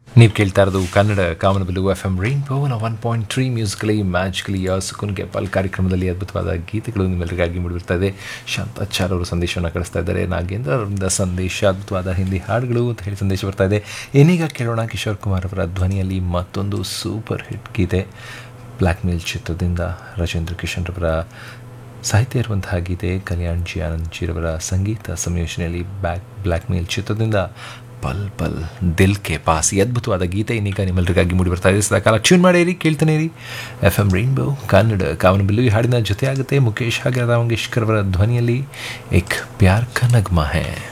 ನೀವು ಕೇಳ್ತಾ ಇರೋದು Kannada Kamanabillu F M rainbow one point three musically magically ಸುಕುನ್ ಗೆಪಾಲ್ ಕಾರ್ಯಕ್ರಮದಲ್ಲಿ ಅದ್ಭುತವಾದ ಗೀತೆಗಳು ನಿಮ್ಮೆಲ್ಲರಿಗಾಗಿ ಮೂಡಿಬಿಡ್ತಾ ಇದೆ ಶಾಂತಾಚಾರ್ ಅವರು ಸಂದೇಶವನ್ನು ಕಳಿಸ್ತಾ ಇದ್ದಾರೆ ನಾಗೇಂದ್ರ ಅವರಿಂದ ಸಂದೇಶ ಅದ್ಭುತವಾದ ಹಿಂದಿ ಹಾಡುಗಳು ಅಂತ ಹೇಳಿ ಸಂದೇಶ ಬರ್ತಾ ಇದೆ ಏನೀಗ ಕೇಳೋಣ ಕಿಶೋರ್ ಕುಮಾರ್ ಅವರ ಧ್ವನಿಯಲ್ಲಿ ಮತ್ತೊಂದು ಸೂಪರ್ ಹಿಟ್ ಗೀತೆ ಬ್ಲ್ಯಾಕ್ ಮೇಲ್ ಚಿತ್ರದಿಂದ ರಾಜೇಂದ್ರ ಕಿಶನ್ ರವರ ಸಾಹಿತ್ಯ ಇರುವಂತಹ ಗೀತೆ ಕಲ್ಯಾಣ್ ಜಿ ಆನಂದ್ ಜಿರವರ ಸಂಗೀತ ಸಂಯೋಜನೆಯಲ್ಲಿ ಬ್ಯಾಕ್ ಬ್ಲ್ಯಾಕ್ ಮೇಲ್ ಚಿತ್ರದಿಂದ ಪಲ್ ಪಲ್ ದಿಲ್ ಕೆ ಪಾಸ್ ಈ ಅದ್ಭುತವಾದ ಗೀತೆ ಇನ್ನೀಗ ನಿಮ್ಮೆಲ್ಲರಿಗಾಗಿ ಮೂಡಿ ಬರ್ತಾ ಇದೆ ಸದಾಕಾಲ ಟ್ಯೂನ್ ಮಾಡಿರಿ ಕೇಳ್ತಾನೆ ಇರಿ F M rainbow Kannada Kamanabillu ಈ ಹಾಡಿನ ಜೊತೆ ಆಗುತ್ತೆ ಮುಖೇಶ್ ಹಾಗೆ ರಾಮ್ ಮಂಗೇಶ್ಕರ್ ಅವರ ಧ್ವನಿಯಲ್ಲಿ ಏಕ್ ಪ್ಯಾರ್ ಕ ನಗ್ಮಾ ಹೇ